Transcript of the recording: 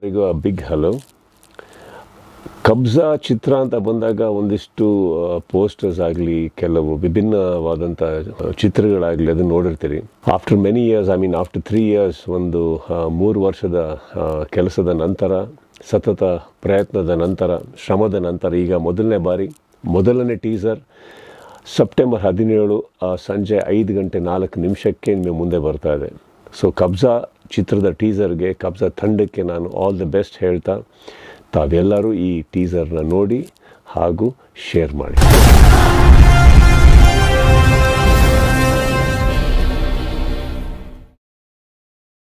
ಈಗ big hello ಕಬ್ಜಾ ಚಿತ್ರ ಅಂತ ಬಂದಾಗ ಒಂದಿಷ್ಟು ಪೋಸ್ಟರ್ಸ್ ಆಗಲಿ ಕೆಲವು ವಿಭಿನ್ನವಾದಂಥ ಚಿತ್ರಗಳಾಗಲಿ ಅದನ್ನು ನೋಡಿರ್ತೀರಿ after many years I mean after three years ಒಂದು ಆ, ಮೂರು ವರ್ಷದ ಆ, ಕೆಲಸದ ನಂತರ ಸತತ ಪ್ರಯತ್ನದ ನಂತರ ಶ್ರಮದ ನಂತರ ಈಗ ಮೊದಲನೇ ಬಾರಿ ಮೊದಲನೇ ಟೀಸರ್ ಸೆಪ್ಟೆಂಬರ್ ಹದಿನೇಳು ಆ, ಸಂಜೆ ಐದು ಗಂಟೆ ನಾಲ್ಕು ನಿಮಿಷಕ್ಕೆ ನಿಮ್ಮ ಮುಂದೆ ಬರ್ತಾ ಇದೆ ಸೊ ಕಬ್ಜಾ ಚಿತ್ರದ ಟೀಸರ್ಗೆ ಕಬ್ಜಾ ತಂಡಕ್ಕೆ ನಾನು ಆಲ್ ದಿ ಬೆಸ್ಟ್ ಹೇಳ್ತಾ ತಾವೆಲ್ಲರೂ ಈ ಟೀಸರ್ನ ನೋಡಿ ಹಾಗೂ ಶೇರ್ ಮಾಡಿ